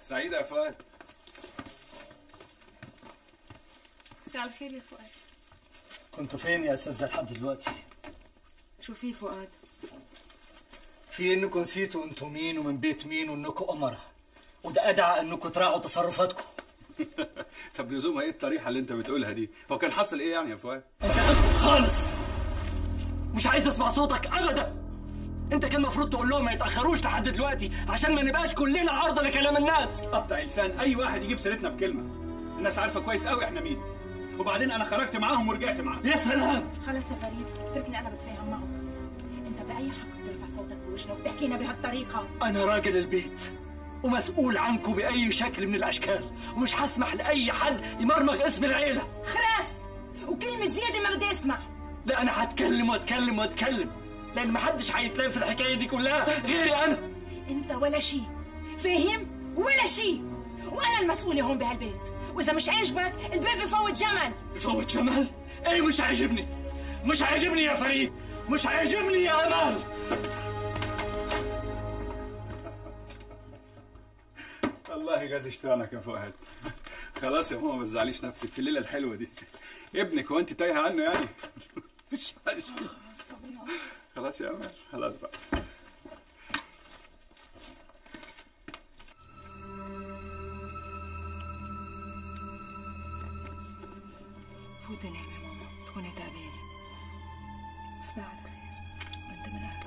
سعيدة يا فؤاد مساء الخير يا فؤاد كنتوا فين يا استاذ لحد دلوقتي شو في فؤاد في انكم نسيتوا انتوا مين ومن بيت مين وانكم امراء وده ادعى انكم تراعوا تصرفاتكم طب لزومها ايه الطريحة اللي انت بتقولها دي هو كان حصل ايه يعني يا فؤاد انت تسكت خالص مش عايز اسمع صوتك ابدا انت كان المفروض تقول لهم ما يتاخروش لحد دلوقتي عشان ما نبقاش كلنا عرضه لكلام الناس قطع لسان اي واحد يجيب سيرتنا بكلمة الناس عارفة كويس قوي احنا مين وبعدين انا خرجت معاهم ورجعت معاهم يا سلام خلص يا فريد اتركني انا بتفاهم معه انت باي حق بترفع صوتك بوجهنا وبتحكينا بهالطريقه انا راجل البيت ومسؤول عنكم باي شكل من الاشكال ومش هسمح لاي حد يمرمغ اسم العيله خلاص وكلمه زياده ما بدي اسمع لا انا هتكلم واتكلم واتكلم لان محدش هيتلام في الحكايه دي كلها غيري انا انت ولا شيء فاهم ولا شيء وانا المسؤوله هون بهالبيت واذا مش عاجبك الباب بفوت جمل بفوت جمال ايه مش عاجبني مش عاجبني يا فريد مش عاجبني يا امال الله غاز اشتانك يا فؤاد خلاص يا ماما ما تزعليش نفسك في الليلة الحلوة دي ابنك وانت تايهة عنه يعني مش عايش خلاص يا امال خلاص بقى فوتي نام يا ماما تكوني تعبانه تصبح على خير وانت من اهلك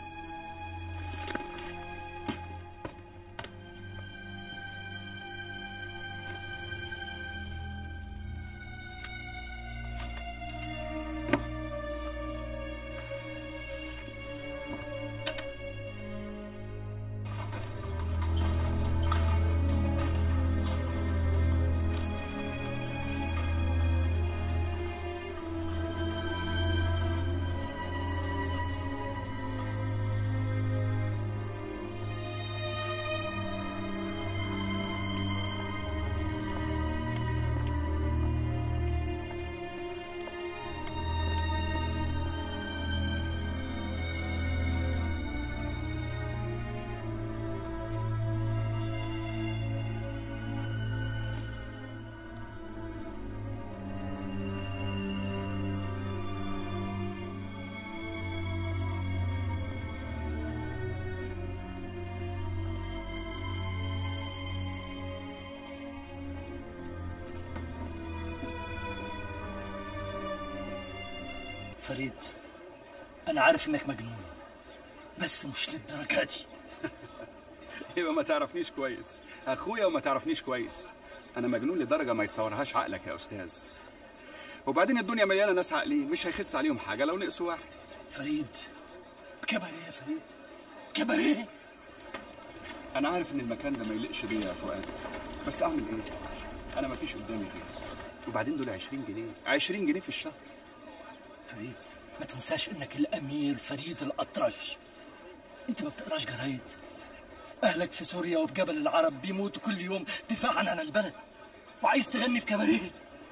فريد انا عارف انك مجنون بس مش للدرجه دي يبقى ما تعرفنيش كويس اخويا وما تعرفنيش كويس انا مجنون لدرجه ما يتصورهاش عقلك يا استاذ وبعدين الدنيا مليانه ناس عاقلين مش هيخس عليهم حاجه لو نقصوا واحد فريد كباريه يا فريد كباريه انا عارف ان المكان ده ما يليقش بيا يا فؤاد بس اعمل ايه انا ما فيش قدامي غير وبعدين دول 20 جنيه 20 جنيه في الشهر فريد ما تنساش انك الامير فريد الاطرش انت ما بتقراش جرايد اهلك في سوريا وبجبل العرب بيموتوا كل يوم دفاعا عن البلد وعايز تغني في كباريه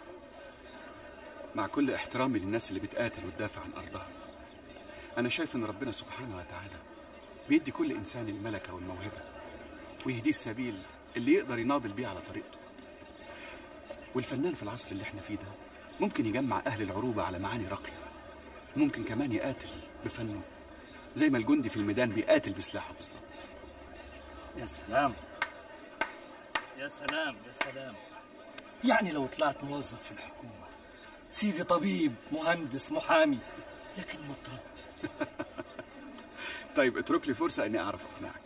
مع كل احترامي للناس اللي بتقاتل وتدافع عن ارضها انا شايف ان ربنا سبحانه وتعالى بيدي كل انسان الملكه والموهبه ويهديه السبيل اللي يقدر يناضل بيه على طريقته والفنان في العصر اللي احنا فيه ده ممكن يجمع اهل العروبه على معاني راقيه ممكن كمان يقاتل بفنه زي ما الجندي في الميدان بيقاتل بسلاحه بالظبط يا سلام يا سلام يا سلام يعني لو طلعت موظف في الحكومة سيدي طبيب مهندس محامي لكن مطرب طيب اترك لي فرصه اني اعرف اقنعك